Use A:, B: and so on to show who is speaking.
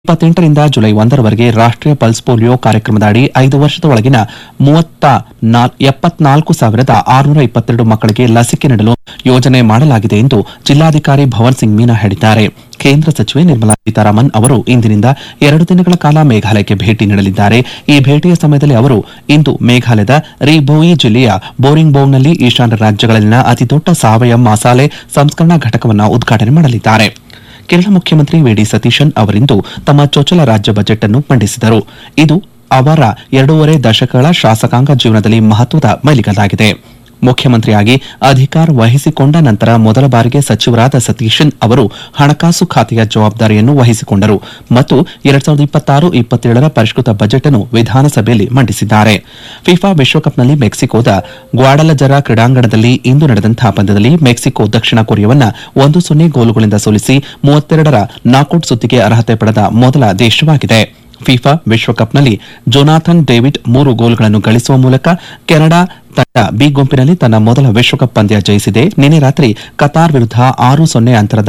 A: ಇಪ್ಪತ್ತೆಂಟರಿಂದ July ಒಂದರವರೆಗೆ ರಾಷ್ಟ್ರೀಯ pulse polio ಕಾರ್ಯಕ್ರಮದ ಅಡಿ ಐದು ವರ್ಷದ ಒಳಗಿನ ಮೂವತ್ತ ನಾಲ್- ಎಪ್ಪತ್ನಾಲ್ಕು ಸಾವಿರದ ಆರುನೂರ ಇಪ್ಪತ್ತೆರಡು ಮಕ್ಕಳಿಗೆ ಲಸಿಕೆ ನೀಡಲು ಯೋಜನೆ ಮಾಡಲಾಗಿದೆ ಎಂದು ಜಿಲ್ಲಾಧಿಕಾರಿ ಭವನ್ ಸಿಂಗ್ ಮೀನಾ ಹೇಳಿದ್ದಾರೆ ಕೇಂದ್ರ ಸಚಿವೆ ನಿರ್ಮಲಾ ಸೀತಾರಾಮನ್ ಅವರು ಇಂದಿನಿಂದ ಎರಡು ದಿನಗಳ ಕಾಲ ಮೇಘಾಲಯಕ್ಕೆ ಭೇಟಿ ನೀಡಲಿದ್ದಾರೆ ಈ ಭೇಟಿಯ ಸಮಯದಲ್ಲಿ ಅವರು ಇಂದು ಮೇಘಾಲಯದ ರಿಭೋಯಿ ಜಿಲ್ಲೆಯ ಬೋರಿಂಗ್ಬೋಂಗ್ನಲ್ಲಿ ಈಶಾನ್ಯ ರಾಜ್ಯಗಳಲ್ಲಿನ ಅತಿದೊಡ್ಡ ಸಾವಯವ ಮಸಾಲೆ ಸಂಸ್ಕರಣಾ ಘಟಕವನ್ನು ಉದ್ಘಾಟನೆ ಮಾಡಲಿದ್ದಾರೆ ಕೇರಳ ಮುಖ್ಯಮಂತ್ರಿ ವಿಡಿ ಸತೀಶನ್ ಅವರಿಂದು ತಮ್ಮ ಚೊಚ್ಚಲ ರಾಜ್ಯ ಬಜೆಟ್ ಅನ್ನು ಮಂಡಿಸಿದರು ಇದು ಅವರ ಎರಡೂವರೆ ದಶಕಗಳ ಶಾಸಕಾಂಗ ಜೀವನದಲ್ಲಿ ಮಹತ್ವದ ಮೈಲಿಗಲ್ಲಾಗಿದೆ ಮುಖ್ಯಮಂತ್ರಿಯಾಗಿ ಅಧಿಕಾರ ವಹಿಸಿಕೊಂಡ ನಂತರ ಮೊದಲ ಬಾರಿಗೆ ಸಚಿವರಾದ ಸತೀಶನ್ ಅವರು ಹಣಕಾಸು ಖಾತೆಯ ಜವಾಬ್ದಾರಿಯನ್ನು ವಹಿಸಿಕೊಂಡರು ಮತ್ತು ಎರಡ್ ಸಾವಿರದ ಇಪ್ಪತ್ತಾರು ಇಪ್ಪತ್ತೇಳರ ಪರಿಷ್ಕೃತ ಬಜೆಟ್ ಅನ್ನು ವಿಧಾನಸಭೆಯಲ್ಲಿ ಮಂಡಿಸಿದ್ದಾರೆ ಫಿಫಾ ವಿಶ್ವಕಪ್ನಲ್ಲಿ ಮೆಕ್ಸಿಕೋದ ಗ್ವಾಡಲಜರ ಕ್ರೀಡಾಂಗಣದಲ್ಲಿ ಇಂದು ನಡೆದಂತಹ ಪಂದ್ಯದಲ್ಲಿ ಮೆಕ್ಸಿಕೋ ದಕ್ಷಿಣ ಕೊರಿಯಾವನ್ನ ಒಂದು ಸೊನ್ನೆ ಗೋಲುಗಳಿಂದ ಸೋಲಿಸಿ ಮೂವತ್ತೆರಡರ ನಾಕೌಟ್ ಸುತ್ತಿಗೆ ಅರ್ಹತೆ ಪಡೆದ ಮೊದಲ ದೇಶವಾಗಿದೆ ಫಿಫಾ ವಿಶ್ವಕಪ್ನಲ್ಲಿ ಜೊನಾಥನ್ ಡೇವಿಡ್ ಮೂರು ಗೋಲುಗಳನ್ನು ಗಳಿಸುವ ಮೂಲಕ ಕೆನಡಾ ತಂಡ ಬಿ ಗುಂಪಿನಲ್ಲಿ ತನ್ನ ಮೊದಲ ವಿಶ್ವಕಪ್ ಪಂದ್ಯ ಜಯಿಸಿದೆ ನಿನ್ನೆ ರಾತ್ರಿ ಕತಾರ್ ವಿರುದ್ಧ ಆರು ಸೊನ್ನೆ ಅಂತರದ